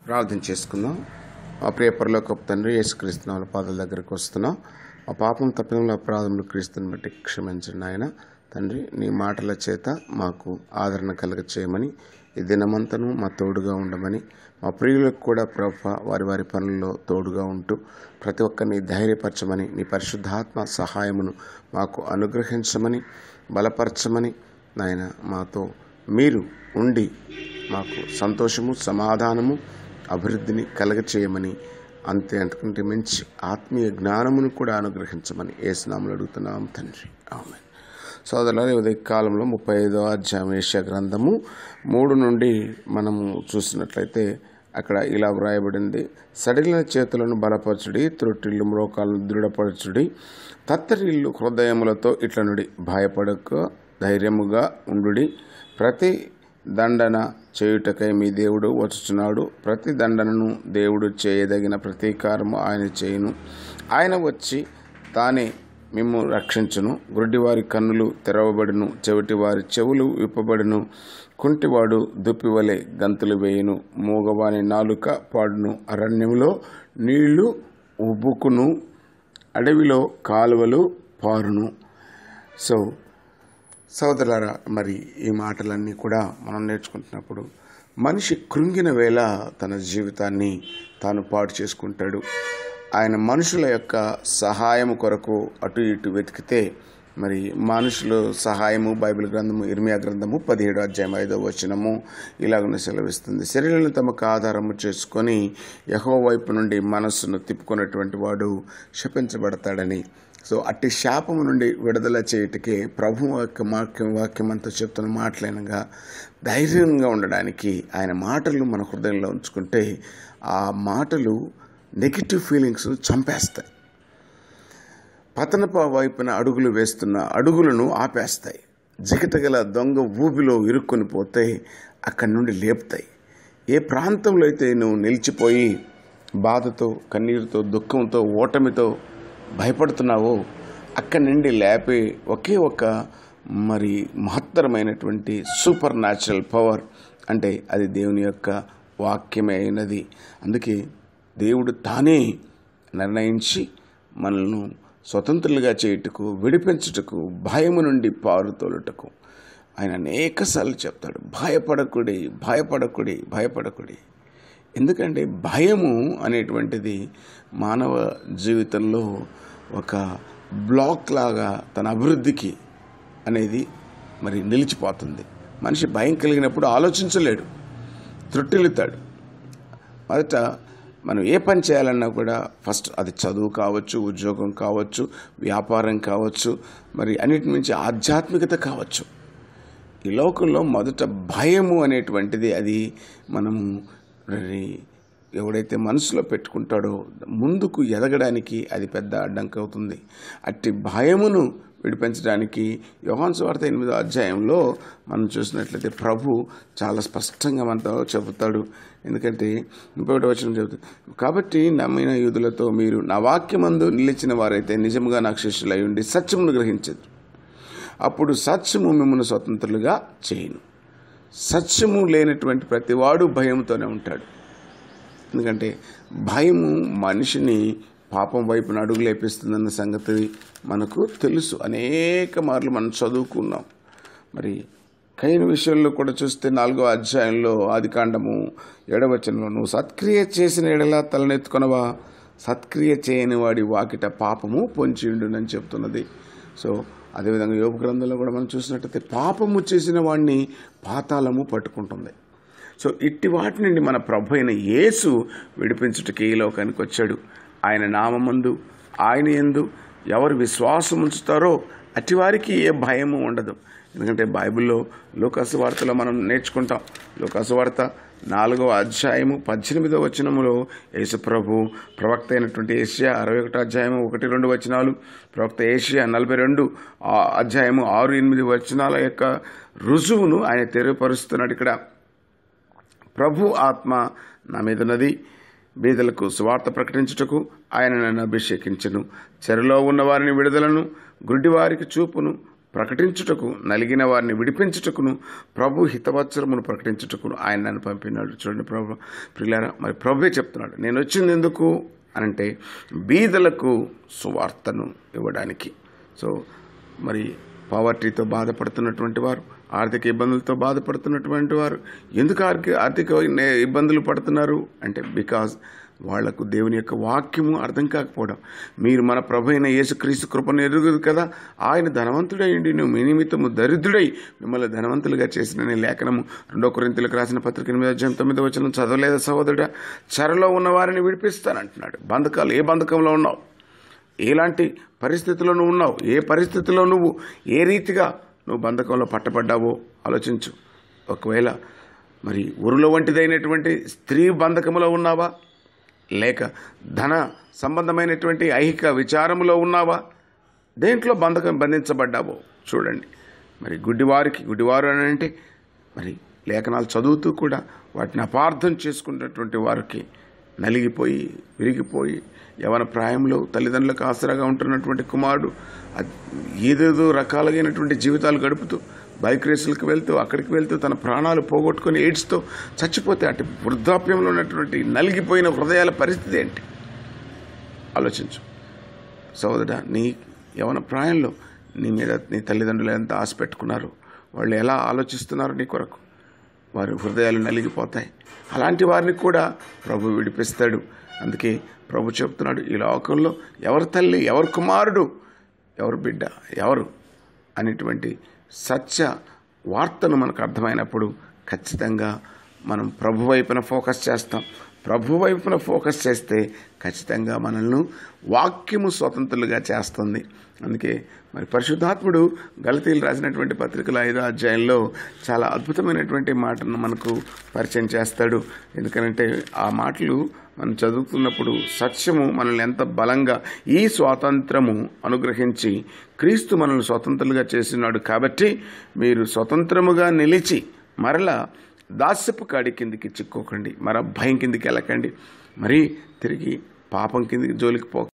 ప్రార్థన చేసుకుందాం మా ప్రియ పరలోకపు తండ్రి యేసుక్రీస్తు వాళ్ళ పాదాల దగ్గరకు వస్తున్నాం మా పాపం తప్పినంలో అపరాధములు క్రీస్తుని బట్టి క్షమించండి ఆయన తండ్రి నీ మాటల చేత మాకు ఆదరణ కలగ చేయమని ఈ దినమంతను మా తోడుగా ఉండమని మా ప్రియులకు కూడా ప్రభ వారి వారి పనుల్లో తోడుగా ఉంటూ ప్రతి ఒక్కరిని ధైర్యపరచమని నీ పరిశుద్ధాత్మ సహాయమును మాకు అనుగ్రహించమని బలపరచమని నాయన మాతో మీరు ఉండి మాకు సంతోషము సమాధానము అభివృద్ధిని కలగచేయమని అంతే అంతకంటే మంచి ఆత్మీయ జ్ఞానమును కూడా అనుగ్రహించమని ఏసునాములు అడుగుతున్నాం తండ్రి ఆమె సోదరుల ఉదయ కాలంలో ముప్పై ఐదో అధ్యాయం ఏషియా గ్రంథము మూడు నుండి మనము చూసినట్లయితే అక్కడ ఇలా వ్రాయబడింది సడిలిన చేతులను బలపరచుడి త్రొట్టిల్లు మ్రోకాలను దృఢపరచుడి తత్తరిల్లు హృదయములతో ఇట్లనుడి భయపడక ధైర్యముగా ఉండుడి ప్రతి దండన చేయుటకై మీ దేవుడు వచ్చుచున్నాడు ప్రతి దండనను దేవుడు చేయదగిన ప్రతీకారము ఆయన చేయును ఆయన వచ్చి తానే మిమ్ము రక్షించును గుడ్డివారి కన్నులు తెరవబడును చెవిటివారి చెవులు విప్పబడును కుంటివాడు దుప్పివలె గంతులు వేయును మూగవాని నాలుక పాడును అరణ్యములో నీళ్లు ఉబ్బుకును అడవిలో కాలువలు పారును సో సోదరులారా మరి ఈ మాటలన్నీ కూడా మనం నేర్చుకుంటున్నప్పుడు మనిషి కృంగిన వేళ తన జీవితాన్ని తాను పాడు చేసుకుంటాడు ఆయన మనుషుల యొక్క సహాయం కొరకు అటు ఇటు వెతికితే మరి మనుషులు సహాయము బైబిల్ గ్రంథము ఇర్మియా గ్రంథము పదిహేడు అధ్యాయం ఐదో వచనము ఇలాగనే సెలవిస్తుంది శరీరాలను తమకు ఆధారము చేసుకొని యహో వైపు నుండి మనస్సును తిప్పుకున్నటువంటి వాడు శపించబడతాడని సో అట్టి శాపము నుండి విడుదల చేయుటకే ప్రభు యొక్క వాక్యం వాక్యం అంతా చెప్తున్న మాటలైనగా ధైర్యంగా ఉండడానికి ఆయన మాటలు మన హృదయంలో ఉంచుకుంటే ఆ మాటలు నెగిటివ్ ఫీలింగ్స్ చంపేస్తాయి పతనప వైపున అడుగులు వేస్తున్న అడుగులను ఆపేస్తాయి జిగటగల దొంగ ఊబిలో ఇరుక్కొని పోతే అక్కడి నుండి లేపుతాయి ఏ ప్రాంతంలో అయితే నువ్వు నిలిచిపోయి బాధతో కన్నీరుతో దుఃఖంతో ఓటమితో భయపడుతున్నావో అక్కడి నుండి లేపే ఒకే ఒక మరి మహత్తరమైనటువంటి సూపర్ న్యాచురల్ పవర్ అంటే అది దేవుని యొక్క వాక్యమే అయినది అందుకే దేవుడు తానే నిర్ణయించి మనల్ని స్వతంత్రులుగా చేయుటకు విడిపించుటకు భయము నుండి పారుతోలుటకు ఆయన అనేకసార్లు చెప్తాడు భయపడకుడి భయపడకుడి భయపడకుడి ఎందుకంటే భయము అనేటువంటిది మానవ జీవితంలో ఒక బ్లాక్ లాగా తన అభివృద్ధికి అనేది మరి నిలిచిపోతుంది మనిషి భయం కలిగినప్పుడు ఆలోచించలేడు త్రుట్టిల్లుతాడు మొదట మనం ఏ పని చేయాలన్నా కూడా ఫస్ట్ అది చదువు కావచ్చు ఉద్యోగం కావచ్చు వ్యాపారం కావచ్చు మరి అన్నిటి మించి ఆధ్యాత్మికత కావచ్చు ఈ లోకంలో మొదట భయము అనేటువంటిది అది మనము మరి ఎవడైతే మనసులో పెట్టుకుంటాడో ముందుకు ఎదగడానికి అది పెద్ద అడ్డంకి అవుతుంది అట్టి భయమును విడిపించడానికి యోహాన్ స్వార్థ ఎనిమిదో అధ్యాయంలో మనం చూసినట్లయితే ప్రభు చాలా స్పష్టంగా మనతో చెబుతాడు ఎందుకంటే ముప్పై ఒకటి వచ్చిన చెబుతాడు కాబట్టి నమ్మిన యూదులతో మీరు నా వాక్యమందు నిలిచిన వారైతే నిజముగా నాకు శిష్యులై ఉండి సత్యమును గ్రహించదు అప్పుడు సత్యము మిమ్మల్ని స్వతంత్రులుగా చేయను సత్యము లేనటువంటి ప్రతివాడు భయంతోనే ఉంటాడు ఎందుకంటే భయము మనిషిని పాపం వైపున అడుగు లేపిస్తుందన్న సంగతి మనకు తెలుసు అనేక మార్లు మనం చదువుకున్నాం మరి కైన విషయంలో కూడా చూస్తే నాలుగో అధ్యాయంలో ఆదికాండము ఏడవచనంలో నువ్వు సత్క్రియ చేసిన ఎడలా తలనెత్తుకొనవా సత్క్రియ చేయని వాడి వాకిట పాపము పొంచియుండునని చెప్తున్నది సో అదేవిధంగా యోగ గ్రంథంలో కూడా మనం చూసినట్టయితే పాపము చేసిన వాడిని పాతాళము పట్టుకుంటుంది సో ఇట్టి వాటి నుండి మన ప్రభు అయిన యేసు విడిపించుటకి ఈ లోకానికి వచ్చాడు ఆయన నామందు ఆయన ఎందు ఎవరు విశ్వాసం ఉంచుతారో అట్టి వారికి ఏ భయము ఉండదు ఎందుకంటే బైబిల్లో లోకాసు వార్తలో మనం నేర్చుకుంటాం లోకాసు వార్త నాలుగవ అధ్యాయము పద్దెనిమిదవ వచనములో యేసుప్రభు ప్రవక్త అయినటువంటి ఏషియా అరవై ఒకటో అధ్యాయము ఒకటి రెండు వచనాలు ప్రవక్త ఏషియా నలభై రెండు అధ్యాయము ఆరు ఎనిమిది వచనాల యొక్క రుజువును ఆయన తెలియపరుస్తున్నాడు ఇక్కడ ప్రభు ఆత్మ నా మీదున్నది బీదలకు సువార్త ప్రకటించుటకు ఆయన నన్ను అభిషేకించను చెరలో ఉన్న వారిని విడుదలను గుడ్డివారికి చూపును ప్రకటించుటకు నలిగిన వారిని విడిపించుటకును ప్రభు హితవత్సరమును ప్రకటించుటకును ఆయన నన్ను పంపినాడు చూడండి ప్రభు ప్రియులారా మరి ప్రభువే చెప్తున్నాడు నేను వచ్చింది ఎందుకు అనంటే బీదలకు సువార్తను ఇవ్వడానికి సో మరి పావర్టీతో బాధపడుతున్నటువంటి వారు ఆర్థిక ఇబ్బందులతో బాధపడుతున్నటువంటి వారు ఎందుకు ఆర్థిక ఆర్థిక ఇబ్బందులు పడుతున్నారు అంటే బికాజ్ వాళ్లకు దేవుని యొక్క వాక్యము అర్థం కాకపోవడం మీరు మన ప్రభు అయిన యేసుక్రీస్తు కృపను ఎరుగుదు కదా ఆయన ధనవంతుడైండి నువ్వు మీ నిమిత్తము దరిద్రుడై మిమ్మల్ని ధనవంతులుగా చేసిన నీ లేఖనము రెండో కొరింతలకు రాసిన పత్రిక ఎనిమిది అధ్యాయం తొమ్మిది వచ్చిన చదవలేదా సహోదరుడా చెరలో ఉన్న వారిని విడిపిస్తానంటున్నాడు బంధకాలు ఏ బంధకంలో ఉన్నావు ఎలాంటి పరిస్థితిలో నువ్వు ఉన్నావు ఏ పరిస్థితిలో నువ్వు ఏ రీతిగా నువ్వు బంధకంలో పట్టబడ్డావో ఆలోచించు ఒకవేళ మరి ఉరుల వంటిదైనటువంటి స్త్రీ బంధకములో ఉన్నావా లేక ధన సంబంధమైనటువంటి ఐహిక విచారములో ఉన్నావా దేంట్లో బంధకం బంధించబడ్డావో చూడండి మరి గుడ్డివారికి గుడ్డివారు అని అంటే మరి లేఖనాలు చదువుతూ కూడా వాటిని అపార్థం చేసుకున్నటువంటి వారికి నలిగిపోయి విరిగిపోయి యవన ప్రాయంలో తల్లిదండ్రులకు ఆసరాగా ఉంటున్నటువంటి కుమారుడు అద్- ఏదేదో రకాలైనటువంటి జీవితాలు గడుపుతూ బైక్ రేసులకు వెళ్తూ అక్కడికి వెళ్తూ తన ప్రాణాలు పోగొట్టుకొని ఏడ్స్తో చచ్చిపోతే అటు వృద్ధాప్యంలో ఉన్నటువంటి నలిగిపోయిన హృదయాల పరిస్థితి ఏంటి ఆలోచించు సోదరుడా నీ యవన ప్రాయంలో నీ మీద నీ తల్లిదండ్రులు ఎంత ఆశ పెట్టుకున్నారు వాళ్ళు ఎలా ఆలోచిస్తున్నారు నీ కొరకు వారి హృదయాలు నలిగిపోతాయి అలాంటి వారిని కూడా ప్రభు విడిపిస్తాడు అందుకే ప్రభు చెప్తున్నాడు ఈ లోకంలో ఎవరు తల్లి ఎవరు కుమారుడు ఎవరు బిడ్డ ఎవరు అనేటువంటి సత్య వార్తను మనకు అర్థమైనప్పుడు ఖచ్చితంగా మనం ప్రభు వైపున ఫోకస్ చేస్తాం ప్రభు వైపున ఫోకస్ చేస్తే ఖచ్చితంగా మనల్ని వాక్యము స్వతంత్రులుగా చేస్తుంది అందుకే మరి పరిశుద్ధాత్ముడు గలతీలు రాసినటువంటి పత్రికల ఐదో అధ్యాయంలో చాలా అద్భుతమైనటువంటి మాటను మనకు పరిచయం చేస్తాడు ఎందుకంటే ఆ మాటలు మనం చదువుతున్నప్పుడు సత్యము మనల్ని ఎంత బలంగా ఈ స్వాతంత్రము అనుగ్రహించి క్రీస్తు మనల్ని స్వతంత్రులుగా చేసినాడు కాబట్టి మీరు స్వతంత్రముగా నిలిచి మరలా దాస్యపు కాడి కిందికి చిక్కోకండి మర భయం కిందికి వెళ్ళకండి మరి తిరిగి పాపం కిందికి జోలికి పో